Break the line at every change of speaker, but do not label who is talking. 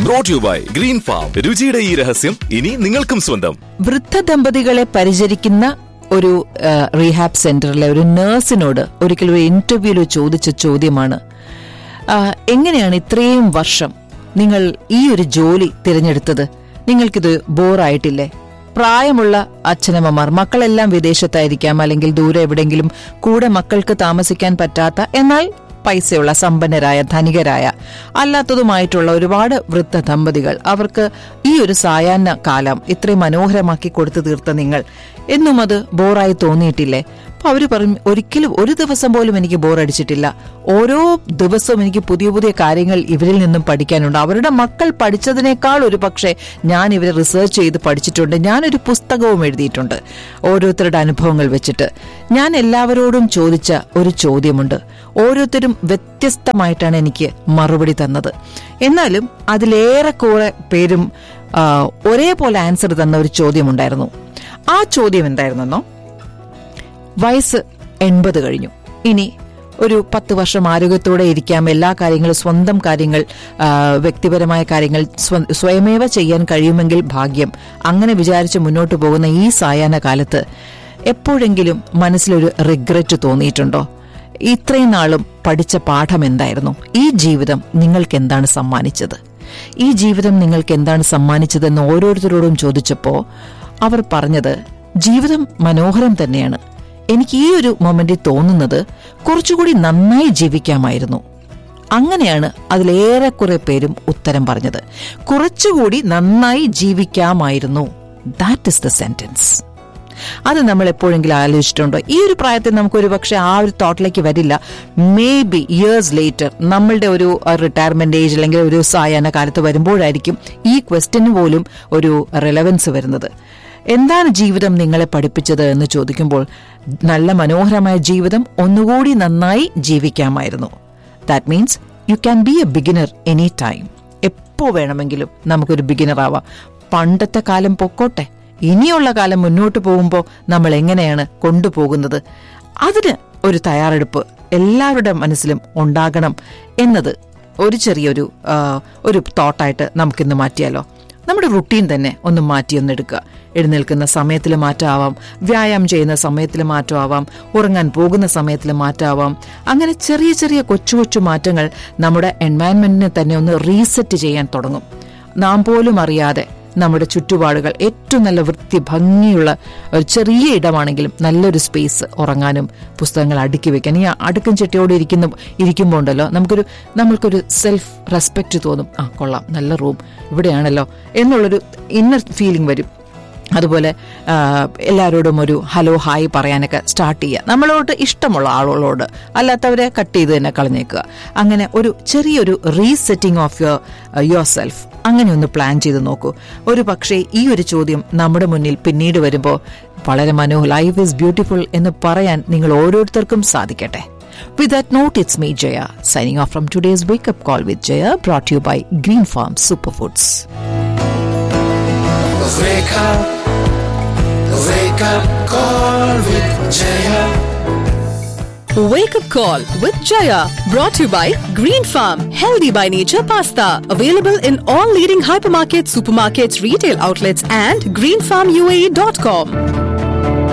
Brought you by green farm രുചിയുടെ ഈ രഹസ്യം ഇനി നിങ്ങൾക്കും സ്വന്തം
വൃദ്ധ ദമ്പതികളെ പരിചരിക്കുന്ന ഒരു ആ, റീഹാബ് സെന്ററിലെ ഒരു നഴ്സിനോട് ഒരിക്കലും ഒരു ഇന്റർവ്യൂവിൽ ചോദിച്ച ചോദ്യമാണ് ആ, എങ്ങനെയാണ് ഇത്രയും വർഷം നിങ്ങൾ ഈ ഒരു ജോലി തിരഞ്ഞെടുത്തത് നിങ്ങൾക്കിത് ബോറായിട്ടില്ലേ പ്രായമുള്ള അച്ഛനമ്മമാർ മക്കളെല്ലാം വിദേശത്തായിരിക്കാം അല്ലെങ്കിൽ ദൂരെ എവിടെയെങ്കിലും കൂടെ മക്കൾക്ക് താമസിക്കാൻ പറ്റാത്ത എന്നാൽ പൈസയുള്ള സമ്പന്നരായ ധനികരായ അല്ലാത്തതുമായിട്ടുള്ള ഒരുപാട് വൃദ്ധ ദമ്പതികൾ അവർക്ക് ഈ ഒരു സായാഹ്ന കാലം ഇത്രയും മനോഹരമാക്കി കൊടുത്തു തീർത്ത നിങ്ങൾ എന്നും അത് ബോറായി തോന്നിയിട്ടില്ലേ അപ്പൊ അവര് പറയും ഒരിക്കലും ഒരു ദിവസം പോലും എനിക്ക് ബോറടിച്ചിട്ടില്ല ഓരോ ദിവസവും എനിക്ക് പുതിയ പുതിയ കാര്യങ്ങൾ ഇവരിൽ നിന്നും പഠിക്കാനുണ്ട് അവരുടെ മക്കൾ പഠിച്ചതിനേക്കാൾ ഒരു പക്ഷേ ഞാൻ ഇവരെ റിസർച്ച് ചെയ്ത് പഠിച്ചിട്ടുണ്ട് ഞാനൊരു പുസ്തകവും എഴുതിയിട്ടുണ്ട് ഓരോരുത്തരുടെ അനുഭവങ്ങൾ വെച്ചിട്ട് ഞാൻ എല്ലാവരോടും ചോദിച്ച ഒരു ചോദ്യമുണ്ട് ഓരോരുത്തരും വ്യത്യസ്തമായിട്ടാണ് എനിക്ക് മറുപടി തന്നത് എന്നാലും അതിലേറെക്കുറെ പേരും ആ, ഒരേപോലെ ആൻസർ തന്ന ഒരു ചോദ്യമുണ്ടായിരുന്നു ആ ചോദ്യം എന്തായിരുന്നെന്നോ വയസ്സ് എൺപത് കഴിഞ്ഞു ഇനി ഒരു പത്ത് വർഷം ആരോഗ്യത്തോടെ ഇരിക്കാം എല്ലാ കാര്യങ്ങളും സ്വന്തം കാര്യങ്ങൾ ആ, വ്യക്തിപരമായ കാര്യങ്ങൾ സ്വ- സ്വയമേവ ചെയ്യാൻ കഴിയുമെങ്കിൽ ഭാഗ്യം അങ്ങനെ വിചാരിച്ച് മുന്നോട്ട് പോകുന്ന ഈ സായാഹ്ന കാലത്ത് എപ്പോഴെങ്കിലും മനസ്സിലൊരു റിഗ്രറ്റ് തോന്നിയിട്ടുണ്ടോ ഇത്രയും നാളും പഠിച്ച പാഠം എന്തായിരുന്നു ഈ ജീവിതം നിങ്ങൾക്ക് എന്താണ് സമ്മാനിച്ചത് ഈ ജീവിതം നിങ്ങൾക്ക് എന്താണ് സമ്മാനിച്ചതെന്ന് ഓരോരുത്തരോടും ചോദിച്ചപ്പോ അവർ പറഞ്ഞത് ജീവിതം മനോഹരം തന്നെയാണ് എനിക്ക് ഈ ഒരു മൊമെന്റിൽ തോന്നുന്നത് കുറച്ചുകൂടി നന്നായി ജീവിക്കാമായിരുന്നു അങ്ങനെയാണ് അതിലേറെക്കുറെ പേരും ഉത്തരം പറഞ്ഞത് കുറച്ചുകൂടി നന്നായി ജീവിക്കാമായിരുന്നു ദാറ്റ് ഇസ് ദ സെന്റൻസ് അത് നമ്മൾ എപ്പോഴെങ്കിലും ആലോചിച്ചിട്ടുണ്ടോ ഈ ഒരു പ്രായത്തിൽ നമുക്ക് ഒരു പക്ഷെ ആ ഒരു തോട്ടിലേക്ക് വരില്ല മേ ബി ഇയേഴ്സ് ലേറ്റർ നമ്മളുടെ ഒരു റിട്ടയർമെന്റ് ഏജ് അല്ലെങ്കിൽ ഒരു സായാഹ്ന കാലത്ത് വരുമ്പോഴായിരിക്കും ഈ ക്വസ്റ്റ്യന് പോലും ഒരു റെലവൻസ് വരുന്നത് എന്താണ് ജീവിതം നിങ്ങളെ പഠിപ്പിച്ചത് എന്ന് ചോദിക്കുമ്പോൾ നല്ല മനോഹരമായ ജീവിതം ഒന്നുകൂടി നന്നായി ജീവിക്കാമായിരുന്നു that means you can be a beginner any time എപ്പോ വേണമെങ്കിലും നമുക്കൊരു ബിഗിനർ ആവാം പണ്ടത്തെ കാലം പൊക്കോട്ടെ ഇനിയുള്ള കാലം മുന്നോട്ട് പോകുമ്പോൾ നമ്മൾ എങ്ങനെയാണ് കൊണ്ടുപോകുന്നത് അതിന് ഒരു തയ്യാറെടുപ്പ് എല്ലാവരുടെ മനസ്സിലും ഉണ്ടാകണം എന്നത് ഒരു ചെറിയൊരു ആ, ഒരു തോട്ടായിട്ട് നമുക്കിന്ന് മാറ്റിയാലോ നമ്മുടെ റുട്ടീൻ തന്നെ ഒന്ന് മാറ്റിയൊന്നെടുക്കുക എഴുന്നേൽക്കുന്ന സമയത്തിൽ മാറ്റമാവാം വ്യായാമം ചെയ്യുന്ന സമയത്തിൽ മാറ്റമാവാം ഉറങ്ങാൻ പോകുന്ന സമയത്തിൽ മാറ്റമാവാം അങ്ങനെ ചെറിയ ചെറിയ കൊച്ചു കൊച്ചു മാറ്റങ്ങൾ നമ്മുടെ എൻവയൺമെന്റിനെ തന്നെ ഒന്ന് റീസെറ്റ് ചെയ്യാൻ തുടങ്ങും നാം പോലും അറിയാതെ നമ്മുടെ ചുറ്റുപാടുകൾ ഏറ്റവും നല്ല വൃത്തി ഭംഗിയുള്ള ഒരു ചെറിയ ഇടമാണെങ്കിലും നല്ലൊരു സ്പേസ് ഉറങ്ങാനും പുസ്തകങ്ങൾ അടുക്കി വെക്കാൻ ഈ അടുക്കും ചെട്ടിയോടെ ഇരിക്കുന്ന ഇരിക്കുമ്പോൾ ഉണ്ടല്ലോ നമുക്കൊരു നമ്മൾക്കൊരു സെൽഫ് റെസ്പെക്റ്റ് തോന്നും ആ കൊള്ളാം നല്ല റൂം ഇവിടെയാണല്ലോ എന്നുള്ളൊരു ഇന്നർ ഫീലിംഗ് വരും അതുപോലെ ആ, എല്ലാവരോടും ഒരു ഹലോ ഹായ് പറയാനൊക്കെ സ്റ്റാർട്ട് ചെയ്യുക നമ്മളോട് ഇഷ്ടമുള്ള ആളുകളോട് അല്ലാത്തവരെ കട്ട് ചെയ്ത് തന്നെ കളഞ്ഞേക്കുക അങ്ങനെ ഒരു ചെറിയൊരു resetting of your yourself അങ്ങനെ ഒന്ന് പ്ലാൻ ചെയ്ത് നോക്കൂ ഒരു പക്ഷേ ഈ ഒരു ചോദ്യം നമ്മുടെ മുന്നിൽ പിന്നീട് വരുമ്പോൾ വളരെ മനോഹർ ലൈഫ് ഈസ് ബ്യൂട്ടിഫുൾ എന്ന് പറയാൻ നിങ്ങൾ ഓരോരുത്തർക്കും സാധിക്കട്ടെ With that note, it's me, Jaya, signing off from today's Wake Up Call with Jaya, brought to you by Green Farm Superfoods.
Wake up, wake up, call with Jaya.
Wake up call with Jaya brought to you by Green Farm Healthy by Nature Pasta available in all leading hypermarkets, supermarkets, retail outlets and greenfarmuae.com.